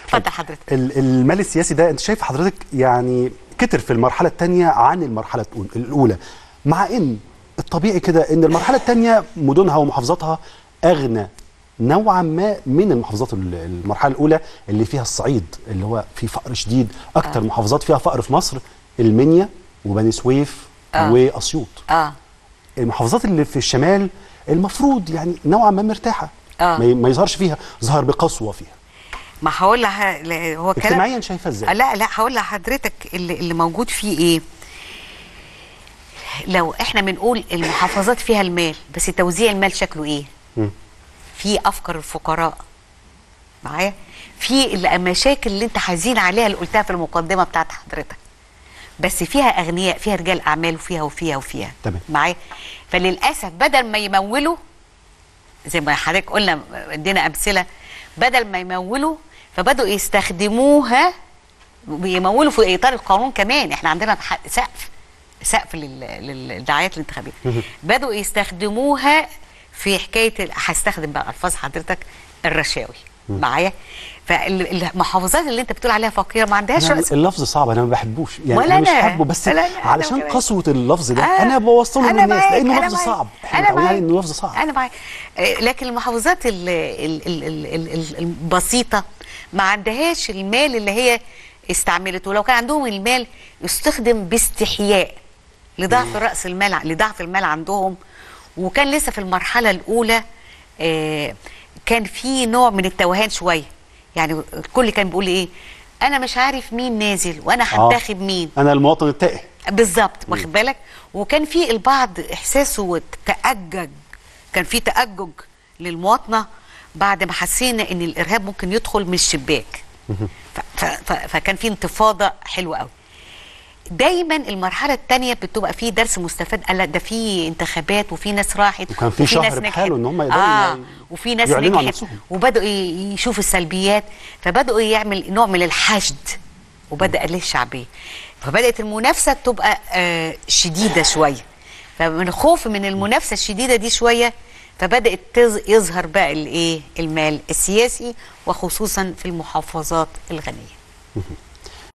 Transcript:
اتفضل حضرتك ال- المال السياسي ده انت شايف حضرتك يعني كتر في المرحله الثانيه عن المرحله الأول- الاولى مع ان الطبيعي كده ان المرحله الثانيه مدنها ومحافظاتها اغنى نوعا ما من المحافظات ال- المرحله الاولى اللي فيها الصعيد اللي هو في فقر شديد اكتر آه. محافظات فيها فقر في مصر المنيا وبني سويف آه. واسيوط اه المحافظات اللي في الشمال المفروض يعني نوعا ما مرتاحه آه. ما ي- ما يظهرش فيها ظهر بقسوه فيها ما هقول لها لا، هو كلام اجتماعيا شايفها ازاي؟ لا لا هقول لحضرتك اللي, اللي موجود فيه ايه لو احنا بنقول المحافظات فيها المال بس توزيع المال شكله ايه مم. في افكار الفقراء معايا في المشاكل اللي انت حزين عليها اللي قلتها في المقدمه بتاعت حضرتك بس فيها اغنياء فيها رجال اعمال وفيها وفيها وفيها تمام. معايا فللاسف بدل ما يمولوا زي ما حضرتك قلنا ادينا امثله بدل ما يمولوا فبداوا يستخدموها بيمولوا في اطار القانون كمان احنا عندنا ح- سقف سقف لل- للدعايات الانتخابيه بداوا يستخدموها في حكايه ال- هستخدم بقى الفاظ حضرتك الرشاوي معايا فالمحافظات اللي انت بتقول عليها فقيره ما عندهاش أنا رأس اللفظ صعب انا ما بحبوش يعني ولا انا مش أنا. حابه بس لا، لا، أنا علشان كمان. قسوه اللفظ ده آه، انا بوصله أنا للناس معاك، لانه أنا لفظ معاك، صعب احنا أنا متعودين عليه معاك. انه لفظ صعب انا معاك آه، لكن المحافظات ال ال ال ال ال ال البسيطه ما عندهاش المال اللي هي استعملته ولو كان عندهم المال يستخدم باستحياء لضعف راس المال ع- لضعف المال عندهم وكان لسه في المرحله الاولى آه، كان في نوع من التوهان شويه يعني الكل كان بيقول ايه انا مش عارف مين نازل وانا آه. هنتخب مين انا المواطن التائه بالظبط واخد بالك وكان في البعض احساسه تأجج كان في تأجج للمواطنه بعد ما حسينا ان الارهاب ممكن يدخل من الشباك ف- ف- ف- فكان في انتفاضه حلوه قوي دايما المرحله الثانيه بتبقى فيه درس مستفاد قال لا ده في انتخابات وفي ناس راحت وكان في شهر ناس نجحت. بحاله إن هم يقدروا آه ي- وفي ناس يعلنوا عن نجحت نفسهم. وبداوا ي- يشوفوا السلبيات فبداوا يعمل نوع من الحشد وبدا له الشعبيه فبدات المنافسه تبقى آه شديده شويه فمن خوف من المنافسه الشديده دي شويه فبدات تظ- يظهر بقى الايه المال السياسي وخصوصا في المحافظات الغنيه